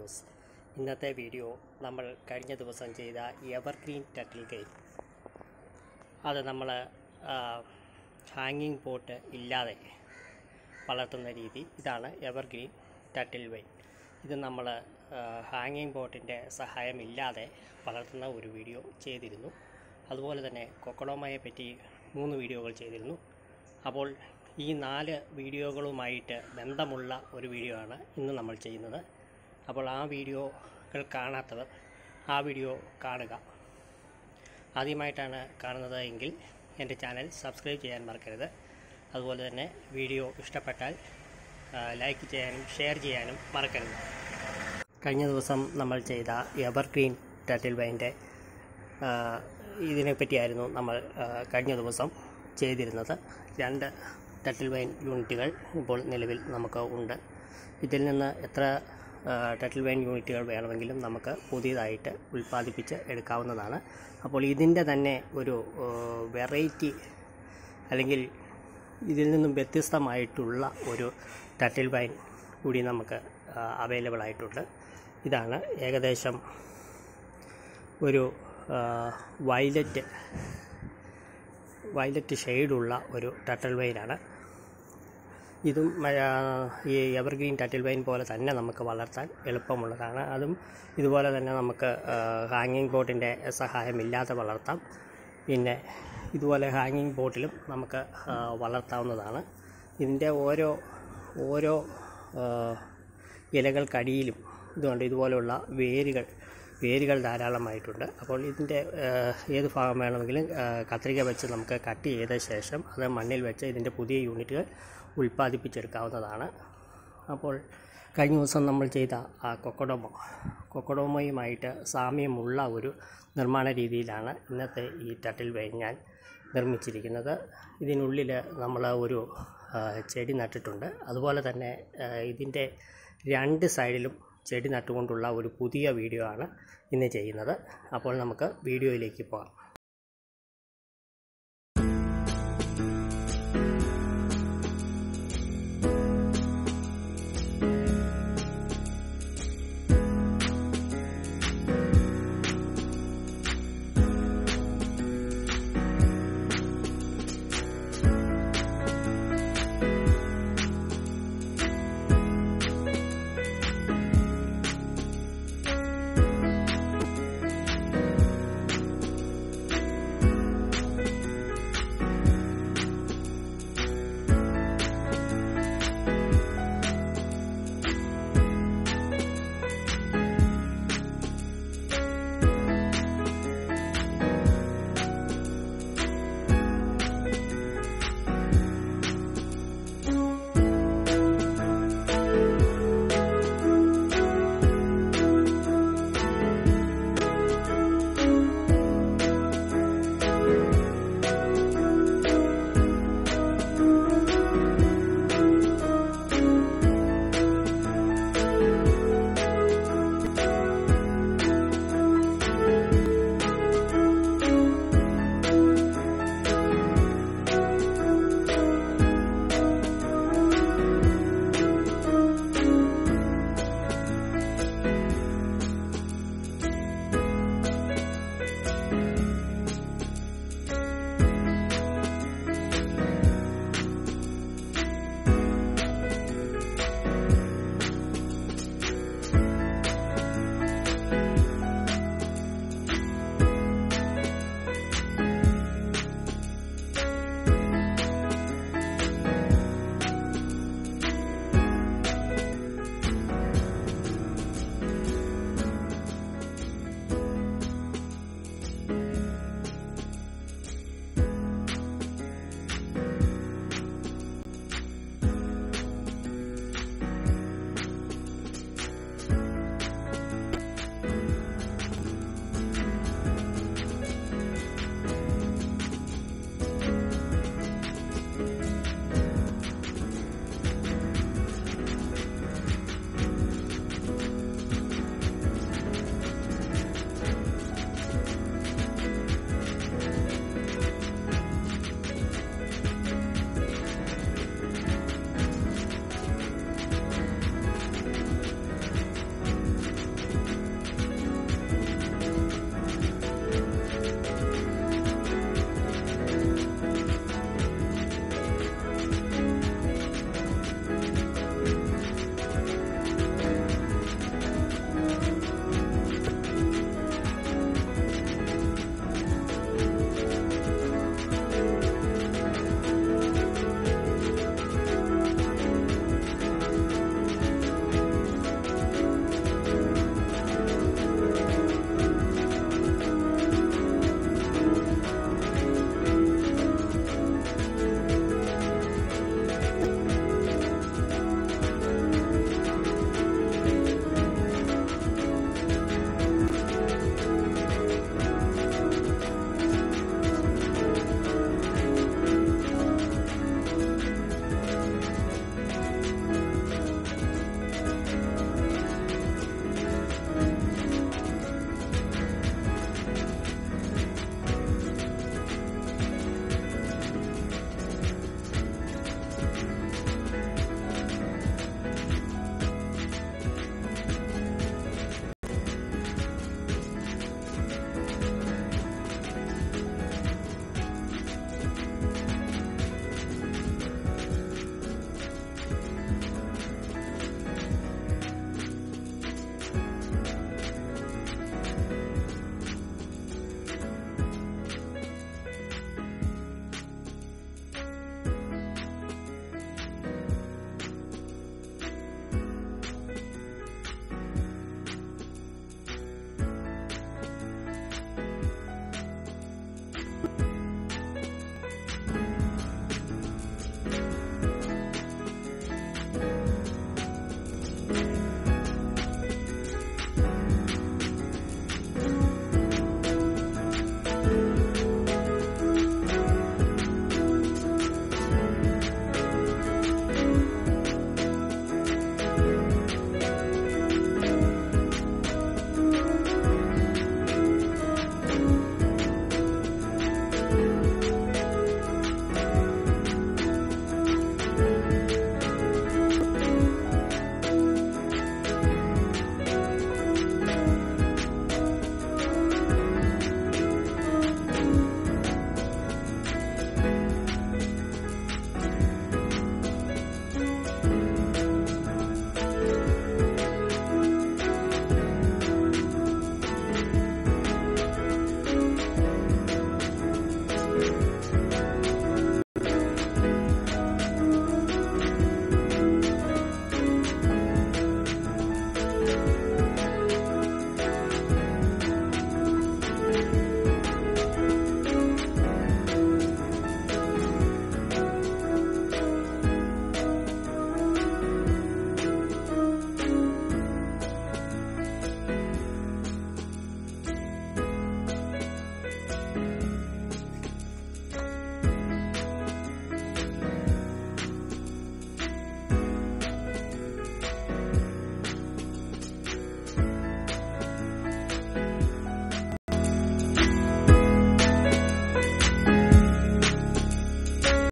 news ഇന്നത്തെ video നമ്മൾ കഴിഞ്ഞ ദിവസം ചെയ്ത എവർഗ്രീൻ ടട്ടിൽ ഗെയിം അത് നമ്മൾ ഹാങ്ങിങ് പോട്ട് ഇല്ലാതെ വളർത്തുന്ന രീതി ഇതാണ് എവർഗ്രീൻ ടട്ടിൽ വൈൻ ഇത് നമ്മൾ ഹാങ്ങിങ് ബോട്ടിൻ്റെ സഹായമില്ലാതെ വളർത്തുന്ന ഒരു വീഡിയോ ചെയ്തിരുന്നു അതുപോലെ തന്നെ കൊക്കഡോമയെ പറ്റി മൂന്ന് വീഡിയോകൾ ചെയ്തിരുന്നു അപ്പോൾ ഈ നാല് വീഡിയോകളുമായിട്ട് ബന്ധമുള്ള ഒരു വീഡിയോ ആണ് ഇന്ന് നമ്മൾ ചെയ്യുന്നത് അപ്പോൾ ആ വീഡിയോകൾ കാണാത്തവർ ആ വീഡിയോ കാണുക ആദ്യമായിട്ടാണ് കാണുന്നത് എങ്കിൽ എൻ്റെ ചാനൽ സബ്സ്ക്രൈബ് ചെയ്യാൻ മറക്കരുത് അതുപോലെ തന്നെ വീഡിയോ ഇഷ്ടപ്പെട്ടാൽ ആ, ലൈക്ക് ചെയ്യാനും ഷെയർ ചെയ്യാനും മറക്കരുത് കഴിഞ്ഞ ദിവസം നമ്മൾ ചെയ്ത എവർഗ്രീൻ ടട്ടിൽ വൈൻ്റെ ഇതിനെപ്പറ്റിയായിരുന്നു നമ്മൾ ആ, കഴിഞ്ഞ ദിവസം ചെയ്തിരുന്നത് രണ്ട് ടട്ടിൽ വൈൻ യൂണിറ്റുകൾ ഇപ്പോൾ നിലവിൽ നമുക്ക് ഉണ്ട് ഇതിൽ നിന്ന് എത്ര ആ, ടട്ടിൽ വൈൻ യൂണിറ്റുകൾ വേണമെങ്കിലും നമുക്ക് പുതിയതായിട്ട് ഉൽപ്പാദിപ്പിച്ച് എടുക്കാവുന്നതാണ് അപ്പോൾ ഇതിൻ്റെ തന്നെ ഒരു വെറൈറ്റി അല്ലെങ്കിൽ ഇതിൽ നിന്നും വ്യത്യസ്തമായിട്ടുള്ള ഒരു ടട്ടിൽ വൈൻ കൂടി നമുക്ക് അവൈലബിൾ ആയിട്ടുണ്ട് ഇതാണ് ഏകദേശം ഒരു വയലറ്റ് വയലറ്റ് ഷെയ്ഡുള്ള ഒരു ടട്ടൽ വൈനാണ് ഇതും മഴ ഈ എവർഗ്രീൻ ടട്ടിൽ വൈൻ പോലെ തന്നെ നമുക്ക് വളർത്താൻ എളുപ്പമുള്ളതാണ് അതും ഇതുപോലെ തന്നെ നമുക്ക് ഹാങ്ങിങ് ബോട്ടിൻ്റെ സഹായമില്ലാതെ വളർത്താം പിന്നെ ഇതുപോലെ ഹാങ്ങിങ് ബോട്ടിലും നമുക്ക് ആ, വളർത്താവുന്നതാണ് ഇതിൻ്റെ ഓരോ ഓരോ ആ, ഇലകൾക്കടിയിലും ഇതുകൊണ്ട് ഇതുപോലെയുള്ള വേരുകൾ വേരുകൾ ധാരാളമായിട്ടുണ്ട് അപ്പോൾ ഇതിൻ്റെ ആ, ഏത് ഭാഗം വേണമെങ്കിലും ആ, കത്രിക വെച്ച് നമുക്ക് കട്ട് ചെയ്ത ശേഷം അത് മണ്ണിൽ വെച്ച് ഇതിൻ്റെ പുതിയ യൂണിറ്റുകൾ ഉൽപ്പാദിപ്പിച്ചെടുക്കാവുന്നതാണ് അപ്പോൾ കഴിഞ്ഞ ദിവസം നമ്മൾ ചെയ്ത ആ കൊക്കഡോമോ കൊക്കഡോമോയുമായിട്ട് സാമ്യമുള്ള ഒരു നിർമ്മാണ രീതിയിലാണ് ഇന്നത്തെ ഈ ടട്ടിൽ വൈൻ ഞാൻ നിർമ്മിച്ചിരിക്കുന്നത് ഇതിനുള്ളിൽ നമ്മൾ ഒരു ആ, ചെടി നട്ടിട്ടുണ്ട് അതുപോലെ തന്നെ ആ, ഇതിൻ്റെ രണ്ട് സൈഡിലും ചെടി നട്ടുകൊണ്ടുള്ള ഒരു പുതിയ വീഡിയോ ആണ് ഇന്ന് ചെയ്യുന്നത് അപ്പോൾ നമുക്ക് വീഡിയോയിലേക്ക് പോകാം